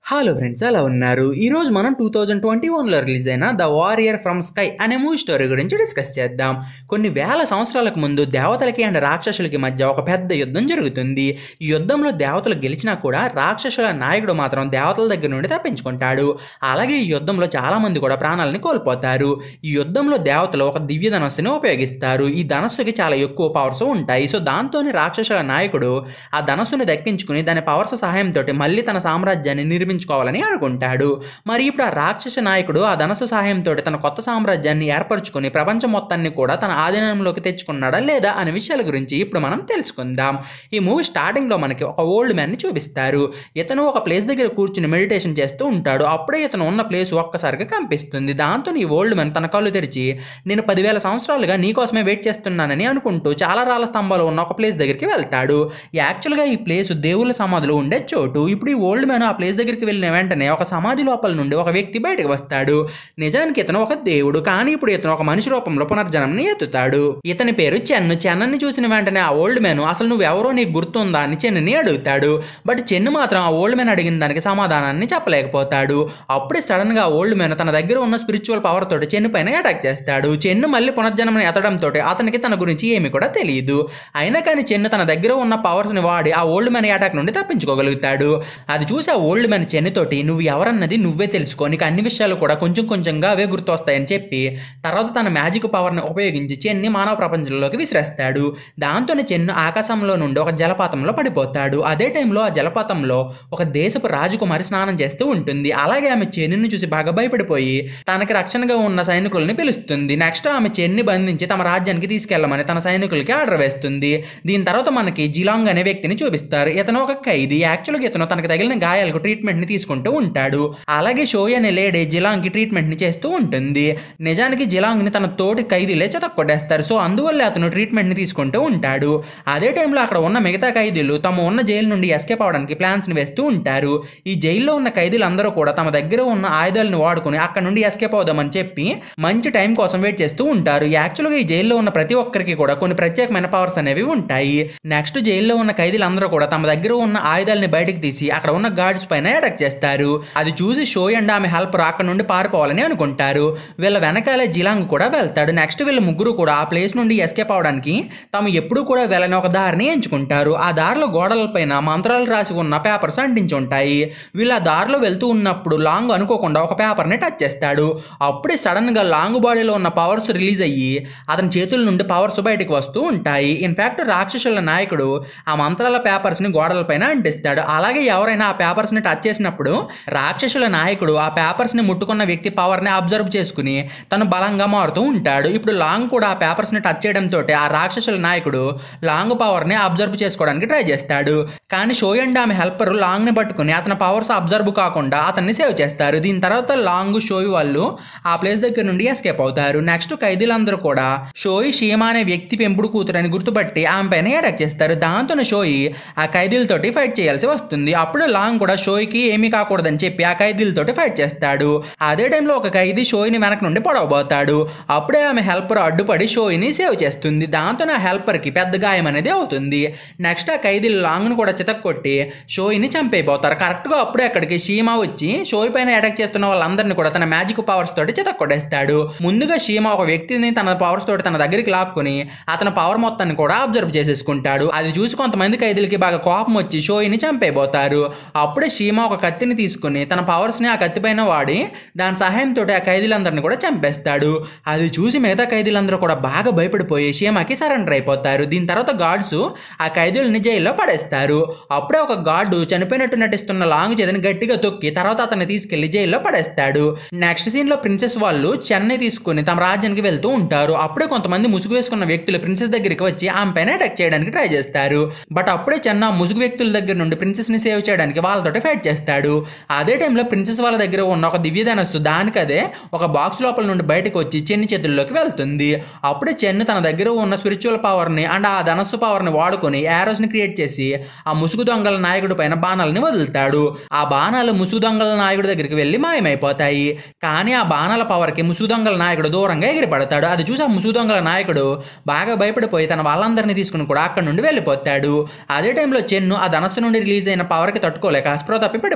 hello friends ఎలా ఉన్నారు ఈరోజు మనం టూ థౌజండ్ ట్వంటీ వన్లో రిలీజ్ అయిన ద వారియర్ ఫ్రమ్ స్కై అనే మూవీ స్టోరీ గురించి డిస్కస్ చేద్దాం కొన్ని వేల సంవత్సరాలకు ముందు దేవతలకి అండ్ రాక్షసులకి మధ్య ఒక పెద్ద యుద్ధం జరుగుతుంది ఈ యుద్ధంలో దేవతలు గెలిచినా కూడా రాక్షసుల నాయకుడు మాత్రం దేవతల దగ్గర నుండి తప్పించుకుంటాడు అలాగే ఈ యుద్ధంలో చాలా మంది కూడా ప్రాణాలని కోల్పోతారు ఈ యుద్ధంలో దేవతలు ఒక దివ్య ధనస్సుని ఉపయోగిస్తారు ఈ ధనస్సుకి చాలా ఎక్కువ పవర్స్ ఉంటాయి సో దాంతోనే రాక్షసుల నాయకుడు ఆ ధనస్సుని దక్కించుకుని దాని పవర్స్ సహాయంతో మళ్ళీ తన సామ్రాజ్యాన్ని నిర్మించుకోవాలని అనుకుంటాడు మరి ఇప్పుడు ఆ రాక్షస నాయకుడు ఆ ధనస్సు సహాయంతో తన కొత్త సామ్రాజ్యాన్ని ఏర్పరచుకుని ప్రపంచం మొత్తాన్ని కూడా తన ఆధీనంలోకి తెచ్చుకున్నాడా లేదా అనే విషయాల గురించి ఇప్పుడు మనం తెలుసుకుందాం ఈ మూవీ స్టార్టింగ్లో మనకి ఒక ఓల్డ్ మ్యాన్ని చూపిస్తారు ఇతను ఒక ప్లేస్ దగ్గర కూర్చుని మెడిటేషన్ చేస్తూ ఉంటాడు అప్పుడే ఇతను ఉన్న ప్లేస్ ఒక్కసారిగా కనిపిస్తుంది దాంతో ఈ ఓల్డ్ మ్యాన్ తన కళ్ళు తెరిచి నేను పదివేల సంవత్సరాలుగా నీకోసమే వెయిట్ చేస్తున్నానని అనుకుంటూ చాలా రాళ్ళ స్తంభాలు ఉన్న ఒక ప్లేస్ దగ్గరికి వెళ్తాడు యాక్చువల్గా ఈ ప్లేస్ దేవుళ్ళ సమాధులు ఉండే చోటు ఇప్పుడు ఈ ఓల్డ్ మ్యాన్ ఆ ప్లేస్ దగ్గరికి వెళ్ళిన వెంటనే ఒక సమాధి లోపల నుండి ఒక వ్యక్తి బయటకు వస్తాడు నిజానికి ఇతను ఒక దేవుడు కానీ ఇప్పుడు ఇతను ఒక మనిషి రూపంలో పునర్జనంని ఎత్తుతాడు ఇతని పేరు చెన్ను చెన్నని చూసిన వెంటనే ఆ ఓల్డ్ మ్యాన్ అసలు నువ్వు ఎవరో నీకు గుర్తుందా అని చెన్నుని అడుగుతాడు బట్ చెన్ను మాత్రం ఆ ఓల్డ్ మ్యాన్ అడిగిన దానికి సమాధానాన్ని చెప్పలేకపోతాడు అప్పుడే సడన్ గా ఓల్డ్ మ్యాన్ తన దగ్గర ఉన్న స్పిరిచువల్ పవర్ తోటి చెన్ను పైన అటాక్ చేస్తాడు చెన్ను మళ్ళీ పునర్జన్మ ఎత్తడంతో అతనికి తన గురించి ఏమి కూడా తెలియదు అయినా కానీ చెన్ను తన దగ్గర ఉన్న పవర్స్ ని వాడి ఆ ఓల్డ్ మ్యాన్ అటాక్ నుండి తప్పించుకోగలుగుతాడు అది చూసి ఆ ఓల్డ్ మ్యాన్ చెన్నుతోటి నువ్వు ఎవరన్నది నువ్వే తెలుసుకో నీకు అన్ని విషయాలు కూడా కొంచెం కొంచెంగా అవే గుర్తొస్తాయని చెప్పి తర్వాత తన మ్యాజిక్ పవర్ని ఉపయోగించి చెన్ని మానవ ప్రపంచంలోకి విసిరేస్తాడు దాంతోనే చెన్ను ఆకాశంలో నుండి ఒక జలపాతంలో పడిపోతాడు అదే టైంలో ఆ జలపాతంలో ఒక దేశపు రాజకుమారి స్నానం చేస్తూ ఉంటుంది అలాగే ఆమె చెన్నుని చూసి బాగా భయపడిపోయి తనకి రక్షణగా ఉన్న సైనికుల్ని పిలుస్తుంది నెక్స్ట్ ఆమె చెన్ని బంధించి తమ రాజ్యానికి తీసుకెళ్లమని తన సైనికులకి ఆర్డర్ వేస్తుంది దీని తర్వాత మనకి జిలాంగ్ అనే వ్యక్తిని చూపిస్తారు ఇతను ఒక ఖైదీ యాక్చువల్గా ఇతను తనకు తగిలిన గాయాలకు ట్రీట్మెంట్ ని తీసుకుంటూ ఉంటాడు అలాగే షోయ్ అనే లేడీ జిలాంగ్ కి ట్రీట్మెంట్ ని చేస్తూ ఉంటుంది నిజానికి జిలాంగ్ ని తన తోటి ఖైదీలే చెతక్కొట్టేస్తారు సో అందువల్ల అతను ట్రీట్మెంట్ ని తీసుకుంటూ ఉంటాడు అదే టైంలో అక్కడ ఉన్న మిగతా ఖైదీలు తమ ఉన్న జైలు నుండి ఎస్కేప్ అవడానికి ప్లాన్స్ ని వేస్తూ ఉంటారు ఈ జైల్లో ఉన్న ఖైదీలందరూ కూడా తమ దగ్గర ఉన్న ఆయుధాలను వాడుకుని అక్కడ నుండి ఎస్కేప్ అవుదామని చెప్పి మంచి టైం కోసం వెయిట్ చేస్తూ ఉంటారు యాక్చువల్గా ఈ జైల్లో ఉన్న ప్రతి ఒక్కరికి కూడా కొన్ని ప్రత్యేకమైన పవర్స్ అనేవి ఉంటాయి నెక్స్ట్ జైల్లో ఉన్న ఖైదీలందరూ కూడా తమ దగ్గర ఉన్న ఆయుధాలని బయటకు తీసి అక్కడ ఉన్న గార్డ్స్ పైన అటాక్ చేస్తారు అది చూసి షో అండ్ ఆమె హెల్పర్ అక్కడ నుండి పారిపోవాలని అనుకుంటారు వీళ్ళ వెనకాలే జిలాంగ్ కూడా వెళ్తాడు నెక్స్ట్ వీళ్ళ ముగ్గురు కూడా ఆ ప్లేస్ నుండి ఎస్కేప్ అవడానికి తాము ఎప్పుడు కూడా వెళ్ళని ఒక దారిని ఎంచుకుంటారు ఆ దారిలో గోడలపైన మంత్రాలు రాసి ఉన్న పేపర్స్ అంటించి ఉంటాయి వీళ్ళు ఆ దారిలో వెళ్తూ ఉన్నప్పుడు లాంగ్ అనుకోకుండా ఒక పేపర్ని టచ్ చేస్తాడు అప్పుడే సడన్ గా లాంగ్ బాడీలో ఉన్న పవర్స్ రిలీజ్ అయ్యి అతని చేతుల నుండి పవర్స్ బయటకు వస్తూ ఉంటాయి ఇన్ఫాక్ట్ రాక్షసుల నాయకుడు ఆ మంత్రాల పేపర్స్ ని గోడలపైన అంటిస్తాడు అలాగే ఎవరైనా ఆ పేపర్స్ ని టచ్ చేసినప్పుడు రాక్షసుల నాయకుడు ఆ పేపర్స్ ని ముట్టుకున్న వ్యక్తి పవర్ ని అబ్జర్వ్ చేసుకుని తను బలంగా మారుతూ ఉంటాడు ఇప్పుడు లాంగ్ కూడా ఆ పేపర్స్ ని టచ్ చేయడంతో ఆ రాక్షసుల నాయకుడు లాంగ్ పవర్ ని అబ్జర్వ్ చేసుకోవడానికి ట్రై చేస్తాడు కానీ షో అండ్ ఆమె హెల్పర్ లాంగ్ ని పట్టుకుని అతని పవర్స్ అబ్జర్వ్ కాకుండా అతన్ని సేవ్ చేస్తారు దీని తర్వాత లాంగ్ షోయి వాళ్ళు ఆ ప్లేస్ దగ్గర నుండి ఎస్కేప్ అవుతారు నెక్స్ట్ ఖైదీలందరూ కూడా షోయి షీమా అనే వ్యక్తి పెంపుడు కూతురని గుర్తుపట్టి ఆమె పైన అటాక్ చేస్తారు దాంతో షోయి ఆ ఖైదీలతోటి ఫైట్ చేయాల్సి వస్తుంది అప్పుడు లాంగ్ కూడా షోయికి ఏమీ కాకూడదని చెప్పి ఆ ఖైదీలతోటి ఫైట్ చేస్తాడు అదే టైంలో ఒక ఖైదీ షోయిని వెనక నుండి పొడవబోతాడు అప్పుడే ఆమె హెల్పర్ అడ్డుపడి షోయిని సేవ్ చేస్తుంది దాంతో నా హెల్పర్కి పెద్ద గాయం అనేది అవుతుంది నెక్స్ట్ ఆ ఖైదీలు లాంగ్ను కూడా చితక్కొట్టి షోయిని చంపైపోతారు కరెక్ట్గా అప్పుడే అక్కడికి షీమా వచ్చి షోయి పైన అటాక్ చేస్తున్న వాళ్ళందరినీ కూడా తన మ్యాజిక్ పవర్స్ తోటి చితక్కొట్టేస్తాడు ముందుగా షీమా ఒక వ్యక్తిని తన పవర్స్ తోటి తన దగ్గరికి లాక్కుని అతని పవర్ మొత్తాన్ని కూడా అబ్జర్వ్ చేసేసుకుంటాడు అది చూసి కొంతమంది ఖైదీలకి బాగా కోపం వచ్చి షోయిని చంపైపోతారు అప్పుడే షీమా ఒక కత్తిని తీసుకుని తన పవర్స్ని ఆ కత్తి పైన వాడి దాని సహాయంతో ఆ ఖైదీలందరినీ కూడా చంపేస్తాడు అది చూసి మిగతా ఖైదీలందరూ కూడా బాగా భయపడిపోయి షీమాకి సరెండర్ అయిపోతారు దీని తర్వాత గార్డ్స్ ఆ ఖైదీలని జైల్లో పడేస్తారు అప్పుడే ఒక గార్డు చనిపోయినట్టు నటిస్తున్న లాంగ్ చేతిని గట్టిగా తొక్కి తర్వాత అతన్ని తీసుకెళ్లి జైల్లో పడేస్తాడు నెక్స్ట్ సీన్ లో ప్రిన్సెస్ వాళ్ళు చెన్నై తీసుకుని తమ రాజ్యానికి వెళ్తూ ఉంటారు అప్పుడే కొంతమంది ముసుగు వేసుకున్న వ్యక్తులు ప్రిన్సెస్ దగ్గరికి వచ్చి ఆమె పైన అటాక్ చేయడానికి ట్రై చేస్తారు బట్ అప్పుడే చెన్న ఆ ముసుగు వ్యక్తుల దగ్గర నుండి ప్రిన్సెస్ ని సేవ్ చేయడానికి వాళ్ళతోటి ఫైట్ చేస్తాడు అదే టైంలో ప్రిన్సెస్ వాళ్ళ దగ్గర ఉన్న ఒక దివ్య ధనస్సు దానికదే ఒక బాక్స్ లోపల నుండి బయటకు వచ్చి చెన్ని చేతుల్లోకి వెళ్తుంది అప్పుడే చెన్ను తన దగ్గర ఉన్న స్పిరిచువల్ పవర్ ని అండ్ ఆ ధనస్సు పవర్ ని వాడుకొని యారోస్ ని క్రియేట్ చేసి ఆ ముసుగు దొంగల నాయకుడి పైన బాణాలని వదులుతాడు ఆ బాణాలు ముసుగు దొంగల నాయకుడి దగ్గరికి వెళ్ళి మాయమైపోతాయి కానీ ఆ బాణాల పవర్ కి ముసుగు దొంగల నాయకుడు దూరంగా ఎగిరిపడతాడు అది చూసి ఆ ముసుగు దొంగల నాయకుడు బాగా భయపడిపోయి తన వాళ్ళందరినీ తీసుకుని కూడా అక్కడ నుండి వెళ్ళిపోతాడు అదే టైంలో చెన్ను ఆ ధనస్సు నుండి రిలీజ్ అయిన పవర్ కి తట్టుకోలేక స్ప్రో తప్పి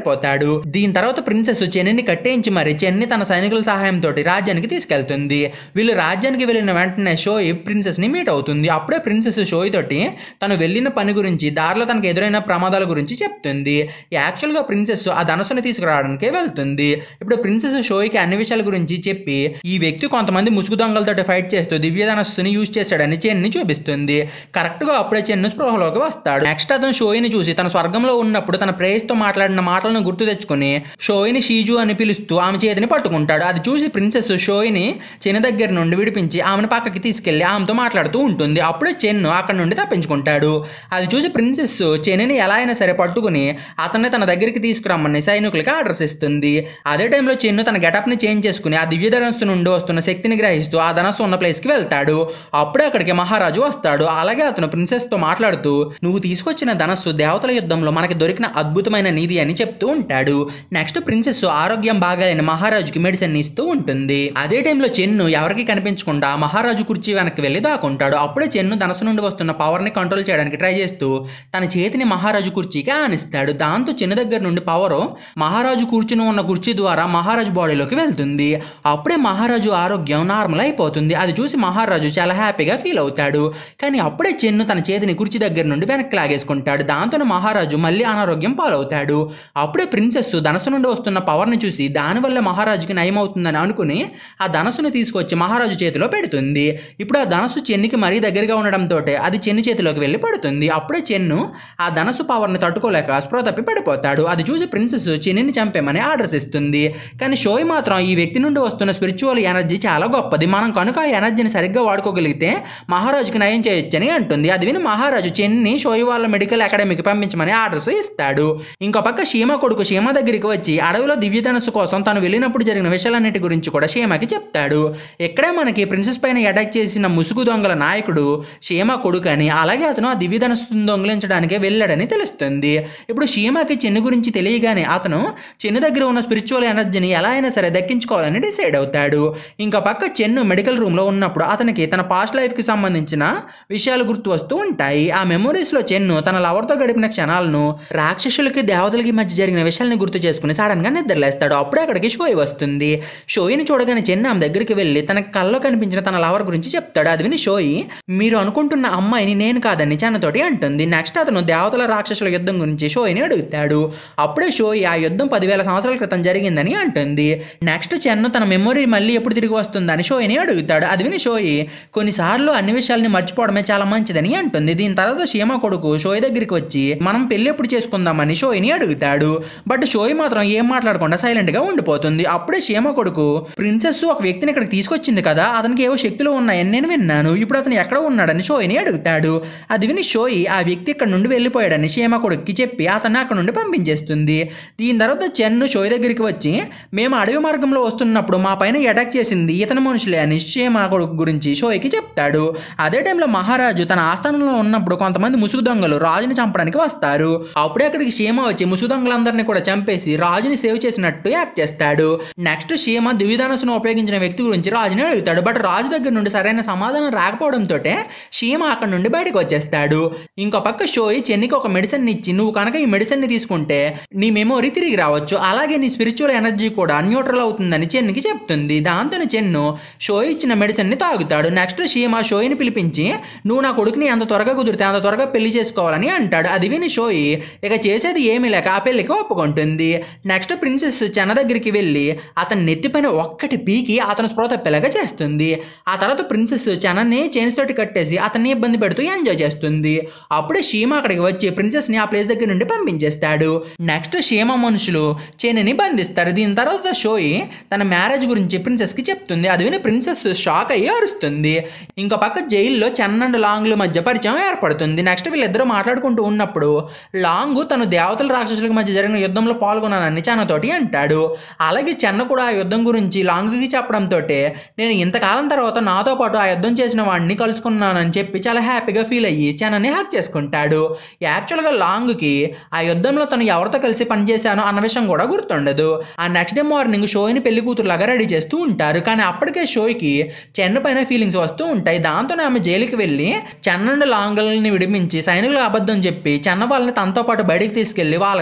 పడిపోతాడు దీని తర్వాత ప్రిన్సెస్ చెన్నిని కట్టేయించి మరి చెన్ని తన సైనికుల సహాయంతో రాజ్యానికి తీసుకెళ్తుంది వీళ్ళు రాజ్యానికి వెళ్ళిన వెంటనే షోయి ప్రిన్సెస్ ని మీట్ అవుతుంది అప్పుడే ప్రిన్సెస్ షోయి తోటి తను వెళ్ళిన పని గురించి దారిలో తనకు ఎదురైన ప్రమాదాల గురించి చెప్తుంది యాక్చువల్ గా ప్రిన్సెస్ ఆ ధనస్సుని తీసుకురావడానికి వెళ్తుంది ఇప్పుడు ప్రిన్సెస్ షోయికి అన్ని విషయాల గురించి చెప్పి ఈ వ్యక్తి కొంతమంది ముసుగు దొంగలతో ఫైట్ చేస్తూ దివ్య ధనస్సుని యూజ్ చేశాడని చెన్ని చూపిస్తుంది కరెక్ట్ గా అప్పుడే చెన్ను స్పృహలోకి వస్తాడు నెక్స్ట్ అతను షోయిని చూసి తన స్వర్గంలో ఉన్నప్పుడు తన ప్రేయస్ తో మాట్లాడిన మాటలను గుర్తు తెచ్చుకుని షోయిని షీజు అని పిలుస్తూ ఆమె చేతిని పట్టుకుంటాడు అది చూసి ప్రిన్సెస్ షోయిని చెన్ను దగ్గర నుండి విడిపించి ఆమెను పక్కకి తీసుకెళ్లి ఆమెతో మాట్లాడుతూ ఉంటుంది అప్పుడే చెన్ను అక్కడ నుండి తప్పించుకుంటాడు అది చూసి ప్రిన్సెస్ చెన్నిని ఎలా అయినా సరే పట్టుకుని అతన్ని తన దగ్గరికి తీసుకురమ్మని సైనికులకి ఆర్డర్స్ ఇస్తుంది అదే టైంలో చెన్ను తన గెటప్ ని చేంజ్ చేసుకుని ఆ దివ్య ధనస్సు నుండి వస్తున్న శక్తిని గ్రహిస్తూ ఆ ధనస్సు ఉన్న ప్లేస్ కి వెళ్తాడు అప్పుడే అక్కడికి మహారాజు వస్తాడు అలాగే అతను ప్రిన్సెస్ తో మాట్లాడుతూ నువ్వు తీసుకొచ్చిన ధనస్సు దేవతల యుద్ధంలో మనకి దొరికిన అద్భుతమైన నిధి అని చెప్తూ ఉంటాడు నెక్స్ట్ ప్రిన్సెస్ ఆరోగ్యం బాగాలేని మహారాజుకి మెడిసిన్ ఇస్తూ ఉంటుంది అదే టైంలో చెన్ను ఎవరికి కనిపించకుండా మహారాజు కుర్చీ వెనక్కి వెళ్ళి దాక్కుంటాడు అప్పుడే చెన్ను ధనస్సు నుండి వస్తున్న పవర్ ని కంట్రోల్ చేయడానికి ట్రై చేస్తూ తన చేతిని మహారాజు కుర్చీకి ఆనిస్తాడు దాంతో చెన్ను దగ్గర నుండి పవర్ మహారాజు కూర్చుని ఉన్న కుర్చీ ద్వారా మహారాజు బాడీలోకి వెళ్తుంది అప్పుడే మహారాజు ఆరోగ్యం నార్మల్ అయిపోతుంది అది చూసి మహారాజు చాలా హ్యాపీగా ఫీల్ అవుతాడు కానీ అప్పుడే చెన్ను తన చేతిని కుర్చీ దగ్గర నుండి వెనక్కి లాగేసుకుంటాడు దాంతో మహారాజు మళ్ళీ అనారోగ్యం పాలవుతాడు అప్పుడే ప్రిన్సెస్ ధనస్సు నుండి వస్తున్న పవర్ని చూసి దానివల్ల మహారాజుకి నయం అవుతుందని అనుకుని ఆ ధనస్సును తీసుకొచ్చి మహారాజు చేతిలో పెడుతుంది ఇప్పుడు ఆ ధనస్సు చెన్నికి మరీ దగ్గరగా ఉండడంతో అది చెన్ను చేతిలోకి వెళ్ళి పడుతుంది అప్పుడే చెన్ను ఆ ధనస్సు పవర్ని తట్టుకోలేక స్పృహ తప్పి పడిపోతాడు అది చూసి ప్రిన్సెస్ చెన్నిని చంపేమని ఆర్డర్స్ ఇస్తుంది కానీ షోయ్ మాత్రం ఈ వ్యక్తి నుండి వస్తున్న స్పిరిచువల్ ఎనర్జీ చాలా గొప్పది మనం కనుక ఆ ఎనర్జీని సరిగ్గా వాడుకోగలిగితే మహారాజుకి నయం చేయొచ్చని అంటుంది అది విని మహారాజు చెన్ని షోయ్ వాళ్ళ మెడికల్ అకాడమీకి పంపించమని ఆర్డర్స్ ఇస్తాడు ఇంకో పక్క షీమ కొడుకు షీమ దగ్గరికి వచ్చి అడవిలో దివ్యధనస్సు కోసం తను వెళ్ళినప్పుడు జరిగిన విషయాలన్నిటి గురించి కూడా షీమకి చెప్తాడు ఇక్కడే మనకి ప్రిన్సెస్ పైన అటాక్ చేసిన ముసుగు దొంగల నాయకుడు షీమ కొడుకు అని అలాగే అతను ఆ దివ్యధనస్సును దొంగిలించడానికి వెళ్ళాడని తెలుస్తుంది ఇప్పుడు షీమాకి చెన్ను గురించి తెలియగానే అతను చెన్ను దగ్గర ఉన్న స్పిరిచువల్ ఎనర్జీని ఎలా అయినా సరే దక్కించుకోవాలని డిసైడ్ అవుతాడు ఇంకా పక్క చెన్ను మెడికల్ రూమ్లో ఉన్నప్పుడు అతనికి తన పాస్ట్ లైఫ్కి సంబంధించిన విషయాలు గుర్తు వస్తూ ఉంటాయి ఆ మెమొరీస్లో చెన్ను తన లవర్తో గడిపిన క్షణాలను రాక్షసులకి దేవతలకి మధ్య జరిగిన విషయాల్ని గుర్తు చేసుకుని సడన్గా నిద్రలేస్తాడు అప్పుడే అక్కడికి షోయి వస్తుంది షోయిని చూడగానే చెన్ను ఆమె దగ్గరికి వెళ్ళి తన కల్లో కనిపించిన తన లవర్ గురించి చెప్తాడు అది విని షోయి మీరు అనుకుంటున్న అమ్మాయిని నేను కాదని చెన్నతోటి అంటుంది నెక్స్ట్ అతను దేవతల రాక్షసుల యుద్ధం గురించి షోయిని అడుగుతాడు అప్పుడే షోయి ఆ యుద్ధం పదివేల సంవత్సరాల క్రితం జరిగిందని అంటుంది నెక్స్ట్ చెన్ను తన మెమొరీ మళ్ళీ ఎప్పుడు తిరిగి వస్తుందని షోయిని అడుగుతాడు అది విని షోయి కొన్నిసార్లు అన్ని విషయాల్ని మర్చిపోవడమే చాలా మంచిదని అంటుంది దీని తర్వాత షీమా కొడుకు షోయి దగ్గరికి వచ్చి మనం పెళ్లి ఎప్పుడు చేసుకుందామని షోయిని అడుగుతాడు బట్ షోయి మాత్రం ఏం మాట్లాడకుండా సైలెంట్ గా ఉండిపోతుంది అప్పుడే షీమా కొడుకు ప్రిన్సెస్ ఒక వ్యక్తిని ఇక్కడికి తీసుకొచ్చింది కదా అతనికి ఏవో శక్తులు ఉన్నాయని నేను విన్నాను ఇప్పుడు అతను ఎక్కడ ఉన్నాడని షోయిని అడుగుతాడు అది విని షోయి ఆ వ్యక్తి ఇక్కడ నుండి వెళ్ళిపోయాడని షీమా కొడుక్కి చెప్పి అతన్ని అక్కడ నుండి పంపించేస్తుంది దీని తర్వాత చెన్ను షోయి దగ్గరికి వచ్చి మేము అడవి మార్గంలో వస్తున్నప్పుడు మా పైన అటాక్ చేసింది ఇతని మనుషులే అని షీమా కొడుకు గురించి షోయికి చెప్తాడు అదే టైంలో మహారాజు తన ఆస్థానంలో ఉన్నప్పుడు కొంతమంది ముసుగు దొంగలు రాజుని చంపడానికి వస్తారు అప్పుడే అక్కడికి షీమ వచ్చి ముసుగు దొంగలందరినీ కూడా చంపేసి రాజుని సేవ్ చేసినట్టు యాక్ట్ చేస్తాడు నెక్స్ట్ షీమ దివ్యధనస్సును ఉపయోగించిన వ్యక్తి గురించి రాజుని అడుగుతాడు బట్ రాజు దగ్గర నుండి సరైన సమాధానం రాకపోవడంతో షీమ అక్కడ నుండి బయటకు వచ్చేస్తాడు ఇంకో పక్క షోయి చెన్నికి ఒక మెడిసిన్ ఇచ్చి నువ్వు కనుక ఈ మెడిసిన్ ని తీసుకుంటే నీ మెమొరీ తిరిగి రావచ్చు అలాగే నీ స్పిరిచువల్ ఎనర్జీ కూడా న్యూట్రల్ అవుతుందని చెన్నికి చెప్తుంది దాంతో చెన్ను షోయి ఇచ్చిన మెడిసిన్ ని తాగుతాడు నెక్స్ట్ షీమ షోయిని పిలిపించి నువ్వు నా కొడుకుని అంత త్వరగా కుదిరితే అంత త్వరగా పెళ్లి చేసుకోవాలని అంటాడు అది విని షోయి ఇక చేసేది ఏమీ లేక ఆ పెళ్లికి ఒప్పుకుంటుంది నెక్స్ట్ ప్రిన్సెస్ చెన్న దగ్గరికి వెళ్ళి అతని నెత్తిపైన ఒక్కటి పీకి అతను స్పృహ తప్పేలాగా చేస్తుంది ఆ తర్వాత ప్రిన్సెస్ చెన్నని చైన్స్ తోటి కట్టేసి అతన్ని ఇబ్బంది పెడుతూ ఎంజాయ్ చేస్తుంది అప్పుడే షీమ అక్కడికి వచ్చి ప్రిన్సెస్ ని ఆ ప్లేస్ దగ్గర నుండి పంపించేస్తాడు నెక్స్ట్ షీమ మనుషులు చేనిని బంధిస్తారు దీని తర్వాత షోయి తన మ్యారేజ్ గురించి ప్రిన్సెస్ కి చెప్తుంది అది విని ప్రిన్సెస్ షాక్ అయ్యి అరుస్తుంది ఇంకో పక్క జైల్లో చెన్న అండ్ లాంగ్ల మధ్య పరిచయం ఏర్పడుతుంది నెక్స్ట్ వీళ్ళిద్దరూ మాట్లాడుకుంటూ ఉన్నప్పుడు లాంగ్ తను దేవతల రాక్షసుల మధ్య జరిగిన యుద్ధంలో పాల్గొన్నానని చెన్నతోటి అంటాడు అలాగే చెన్న కూడా ఆ యుద్ధం గురించి లాంగ్కి చెప్పడంతో నేను ఇంతకాలం తర్వాత నాతో పాటు ఆ యుద్ధం చేసిన వాడిని కలుసుకున్నానని చెప్పి చాలా హ్యాపీగా ఫీల్ అయ్యి చెన్నని హ్యాక్ చేసుకుంటాడు యాక్చువల్గా లాంగ్కి ఆ యుద్ధంలో తను ఎవరితో కలిసి పనిచేశానో అన్న విషయం కూడా గుర్తుండదు ఆ నెక్స్ట్ డే మార్నింగ్ షోయిని పెళ్లి కూతురులాగా రెడీ చేస్తూ ఉంటారు కానీ అప్పటికే షోయికి చెన్న పైన ఫీలింగ్స్ వస్తూ ఉంటాయి దాంతోనే ఆమె జైలుకి వెళ్ళి చెన్న నుండి లాంగల్ని విడిపించి సైనికులకు అబద్ధం చెప్పి చెన్న వాళ్ళని తనతో పాటు బయటికి తీసుకెళ్లి వాళ్ళని తప్పిస్తుంది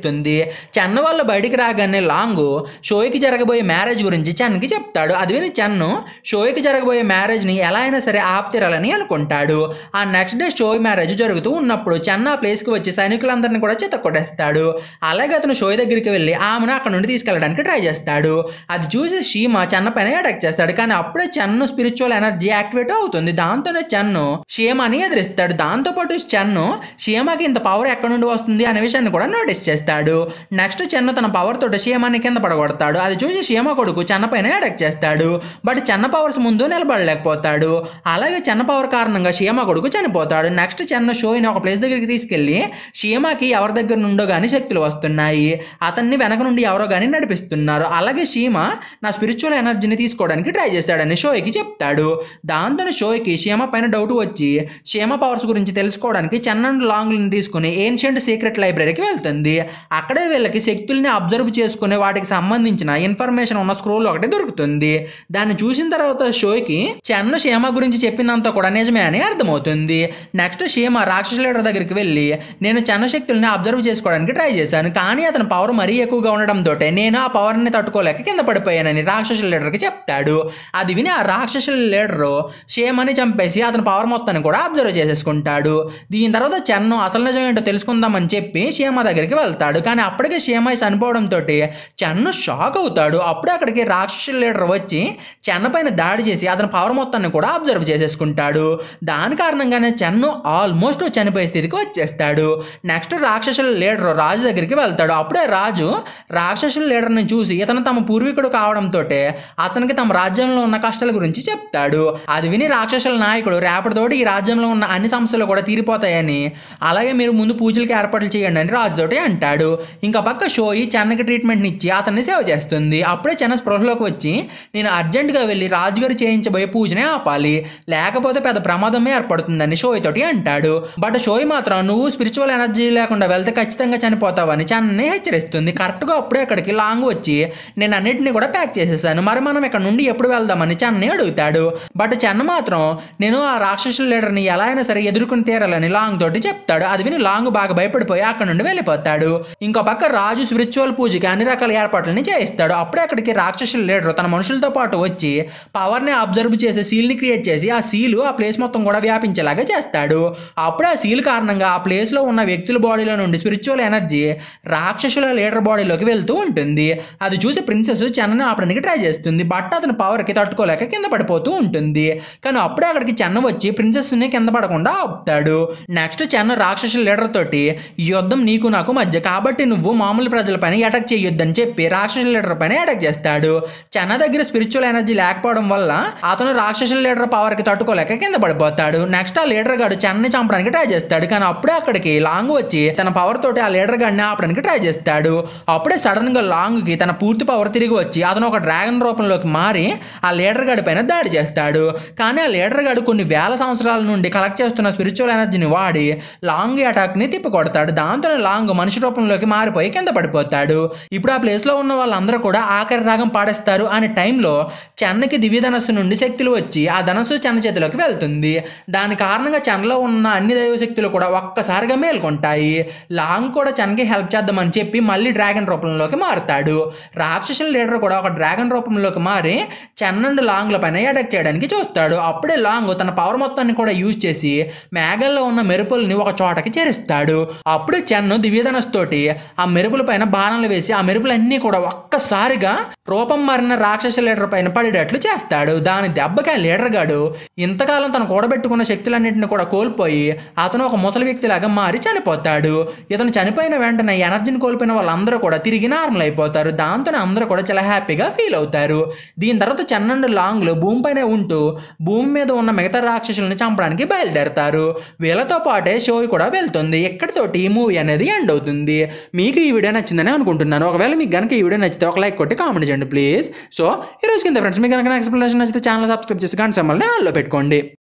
చేస్తుంది చెన్న వాళ్ళు బయటికి రాగానే లాంగ్ షోయికి జరగబోయే మ్యారేజ్ గురించి చెన్కి చెప్తాడు అది విని చెన్ను షోయికి జరగబోయే మ్యారేజ్ని ఎలా అయినా సరే ఆపుతీరాలని అనుకుంటాడు ఆ నెక్స్ట్ డే షోయ్ మ్యారేజ్ జరుగుతూ ఉన్నప్పుడు చెన్న ఆ ప్లేస్కి వచ్చి సైనికులందరినీ కూడా చిత్త కొట్టేస్తాడు అలాగే అతను షోయ్ దగ్గరికి వెళ్ళి ఆమెను అక్కడ నుండి తీసుకెళ్ళడానికి ట్రై చేస్తాడు అది చూసి షీమ చెన్న పైన అటాక్ చేస్తాడు కానీ అప్పుడే చెన్ను స్పిరిచువల్ ఎనర్జీ యాక్టివేట్ అవుతుంది దాంతోనే చెన్ను షీమాని ఎదిరిస్తాడు దాంతోపాటు చెన్ను షీమాకి ఇంత పవర్ ఎక్కడి నుండి వస్తుంది అనే విషయాన్ని కూడా నోటీస్ చేస్తాడు నెక్స్ట్ చెన్ను తన పవర్ తోటి షీమాని కింద పడగొడతాడు అది చూసి షీమ కొడుకు చెన్న పైన అటాక్ చేస్తాడు బట్ చెన్న పవర్స్ ముందు నిలబడలేకపోతాడు అలాగే చెన్న పవర్ కారణంగా షీమ కొడుకు చనిపోతాడు నెక్స్ట్ చెన్న షోయిని ఒక ప్లేస్ దగ్గరికి తీసుకెళ్లి షీమాకి ఎవరి దగ్గర నుండో కానీ శక్తులు వస్తున్నాయి అతన్ని వెనక నుండి ఎవరో కానీ నడిపిస్తున్నారు అలాగే షీమ నా స్పిరిచువల్ ఎనర్జీని తీసుకోవడానికి ట్రై చేస్తాడని షోయికి చెప్తాడు దాంతో షోయికి షీమ పైన డౌట్ వచ్చి షీమ పవర్స్ గురించి తెలుసుకోవడానికి చెన్నన్ లాంగ్లను తీసుకుని ఏన్షియంట్ సీక్రెట్ లైబ్రరీకి వెళ్తుంది అక్కడే వీళ్ళకి శక్తుల్ని అబ్జర్వ్ చేసుకునే వాటికి సంబంధించిన ఇన్ఫర్మేషన్ ఉన్న స్క్రోల్ ఒకటి దొరుకుతుంది దాన్ని చూసిన తర్వాత షోకి చెన్న షీమ గురించి చెప్పినంత కూడా నిజమే అని అర్థమవుతుంది నెక్స్ట్ షీమ రాక్షస లీడర్ దగ్గరికి వెళ్ళి నేను చెన్న శక్తుల్ని అబ్జర్వ్ చేసుకోవడానికి ట్రై చేశాను కానీ అతని పవర్ మరీ ఎక్కువగా ఉండడంతో నేను ఆ పవర్ని తట్టుకోలేక కింద పడిపోయానని రాక్షసుల లీడర్కి చెప్తాడు అది విని ఆ రాక్షసుల లీడరు షేమని చంపేసి అతని పవర్ మొత్తాన్ని కూడా అబ్జర్వ్ చేసేసుకుంటాడు దీని తర్వాత చెన్ను అసలు నిజం ఏంటో తెలుసుకుందామని చెప్పి షేమ దగ్గరికి వెళ్తాడు కానీ అప్పటికే షేమై చనిపోవడంతో చెన్ను షాక్ అవుతాడు అప్పుడే అక్కడికి రాక్షసుల లీడర్ వచ్చి చెన్న పైన దాడి చేసి అతని పవర్ మొత్తాన్ని కూడా అబ్జర్వ్ చేసేసుకుంటాడు దాని కారణంగానే చెన్ను ఆల్మోస్ట్ చనిపోయే స్థితికి వచ్చేస్తాడు నెక్స్ట్ రాక్షసుల లీడర్ రాజు దగ్గరికి వెళ్తాడు అప్పుడే రాజు రాక్షసుల లీడర్ని చూసి ఇతను తమ పూర్వీకుడు కావడంతో అతనికి తమ రాజ్యంలో ఉన్న కష్టాల గురించి చెప్తాడు అది విని రాక్షసుల నాయకుడు రేపటితోటి ఈ రాజ్యంలో ఉన్న అన్ని సమస్యలు కూడా తీరిపోతాయని అలాగే మీరు ముందు పూజలకి ఏర్పాట్లు చేయండి అని రాజుతోటి అంటాడు ఇంకా పక్క షోయి చెన్నకి ట్రీట్మెంట్ ఇచ్చి అతన్ని సేవ చేస్తుంది అప్పుడే చెన్న స్పృహలోకి వచ్చి నేను అర్జెంటుగా వెళ్ళి రాజుగారు చేయించబోయే పూజనే ఆపాలి లేకపోతే పెద్ద ప్రమాదమే ఏర్పడుతుందని షోయ్ తోటి అంటాడు బట్ షోయ్ మాత్రం నువ్వు స్పిరిచువల్ ఎనర్జీ లేకుండా వెళ్తే ఖచ్చితంగా చనిపోతావని చెన్నని హెచ్చరిస్తుంది కరెక్ట్గా అప్పుడే అక్కడికి లాంగ్ వచ్చి నేను అన్నిటిని కూడా ప్యాక్ చేసేసాను మరి మనం ఇక్కడ నుండి ఎప్పుడు వెళ్దామని చెన్నని అడుగుతాడు బట్ చెన్న మాత్రం నేను ఆ రాక్షసుల లీడర్ని ఎలా అయినా సరే ఎదుర్కొని తీరాలని లాంగ్ తోటి చెప్తాడు అది విని లాంగ్ బాగా భయపడిపోయి అక్కడ నుండి వెళ్ళిపోతాడు ఇంకో పక్క రాజు స్పిరిచువల్ పూజకి అన్ని రకాల ఏర్పాట్లని చేయిస్తాడు అప్పుడే అక్కడికి రాక్షసుల లీడర్ తన మనుషులతో పాటు వచ్చి పవర్ని అబ్జర్వ్ చేసే సీల్ని క్రియేట్ చేసి ఆ సీలు ఆ ప్లేస్ మొత్తం కూడా వ్యాపించేలాగా చేస్తాడు అప్పుడే ఆ సీల్ కారణంగా ఆ ప్లేస్లో ఉన్న వ్యక్తుల బాడీలో నుండి స్పిరిచువల్ ఎనర్జీ రాక్షసుల లీడర్ బాడీలోకి వెళ్తూ ఉంటుంది అది చూసి ప్రిన్సెస్ చెన్నని ఆపడానికి ట్రై చేస్తుంది బట్ అతని పవర్కి తట్టుకోలేక కింద పడిపోతూ ఉంటుంది కానీ అప్పుడే అక్కడికి చెన్న వచ్చి ప్రిన్సెస్ని కింద పడకుండా ఆపుతాడు నెక్స్ట్ చెన్న రాక్షసుల లీడర్ తోటి ఈ యుద్ధం నీకు నాకు మధ్య కాబట్టి నువ్వు మామూలు ప్రజలపైన అటాక్ చేయొద్దని చెప్పి రాక్షసుల లీడర్ పైన అటాక్ చేస్తాడు చెన్న దగ్గర స్పిరిచువల్ ఎనర్జీ లేకపోవడం వల్ల అతను రాక్షసుల లీడర్ పవర్ కి తట్టుకోలేక కింద పడిపోతాడు నెక్స్ట్ ఆ లీడర్ గాడు చెన్నని చంపడానికి ట్రై చేస్తాడు కానీ అప్పుడే అక్కడికి లాంగ్ వచ్చి తన పవర్ తోటి ఆ లీడర్ గాడిని ఆపడానికి ట్రై చేస్తాడు అప్పుడే సడన్ గా లాంగ్ కి తన పూర్తి పవర్ తిరిగి వచ్చి అతను ఒక డ్రాగన్ రూపంలోకి మారి ఆ లీడర్ గాడి పైన దాడి చేస్తాడు కానీ ఆ లీడర్ గాడు కొన్ని వేల సంవత్సరాల నుండి కలెక్ట్ చేస్తున్న స్పిరిచువల్ ఎనర్జీని వాడి లాంగ్ అటాక్ ని తిప్పి కొడతాడు దాంతో లాంగ్ మనిషి రూపంలోకి మారిపోయి కింద పడిపోతాడు ఇప్పుడు ఆ ప్లేస్ లో ఉన్న వాళ్ళందరూ కూడా ఆఖరి రాగం పాడేస్తారు అనే టైంలో చెన్నకి దివ్య ధనస్సు నుండి శక్తులు వచ్చి ఆ ధనస్సు చెన్న చేతిలోకి వెళ్తుంది దాని కారణంగా చెన్నలో ఉన్న అన్ని దైవ శక్తులు కూడా ఒక్కసారిగా మేల్కొంటాయి లాంగ్ కూడా చెన్నకి హెల్ప్ చేద్దామని చెప్పి మళ్ళీ డ్రాగన్ రూపంలోకి మారుతాడు రాక్షసుల లీడర్ కూడా ఒక డ్రాగన్ రూపంలోకి మారి చెన్న అండ్ లాంగ్ల పైన అటాక్ చేయడానికి చూస్తాడు అప్పుడే లాంగ్ తన పవర్ మొత్తాన్ని కూడా యూజ్ చేసి మేఘల్లో ఉన్న మెరుపుల్ని ఒక చోటకి చేరుస్తాడు అప్పుడే చెన్ను దివ్యధనస్ తోటి ఆ మెరుపుల పైన బాణాలు వేసి ఆ మెరుపులన్నీ కూడా ఒక్కసారిగా రూపం మారిన రాక్షస లీడర్ పైన పడేటట్లు చేస్తాడు దాని దెబ్బకి ఆ లీడర్ గాడు ఇంతకాలం తను కూడబెట్టుకున్న శక్తులన్నింటిని కూడా కోల్పోయి అతను ఒక ముసలి వ్యక్తిలాగా మారి చనిపోతాడు ఇతను చనిపోయిన వెంటనే ఎనర్జీని కోల్పోయిన వాళ్ళందరూ కూడా తిరిగి నార్మల్ అయిపోతారు దాంతో అందరూ కూడా చాలా హ్యాపీగా ఫీల్ అవుతారు దీని తర్వాత చెన్నండు లాంగ్లు భూమిపైనే ఉంటూ భూమి మీద ఉన్న మిగతా రాక్షసులను చంపడానికి బయలుదేరతారు వీళ్ళతో పాటే షో కూడా వెళ్తుంది ఎక్కడితోటి ఈ మూవీ అనేది ఎండ్ అవుతుంది మీకు ఈ వీడియో నచ్చిందని అనుకుంటున్నాను ఒకవేళ మీకు కనుక ఈ వీడియో నచ్చితే ఒక లైక్ కొట్టి కామెంట్ చేయండి ప్లీజ్ సో ఈ రోజు కింద ఫ్రెండ్స్ మీకు కనుక ఎక్స్ప్లెనేషన్ నచ్చితే ఛానల్ సబ్స్క్రైబ్ చేసి కానీ సమ్మల్ని ఆన్లో పెట్టుకోండి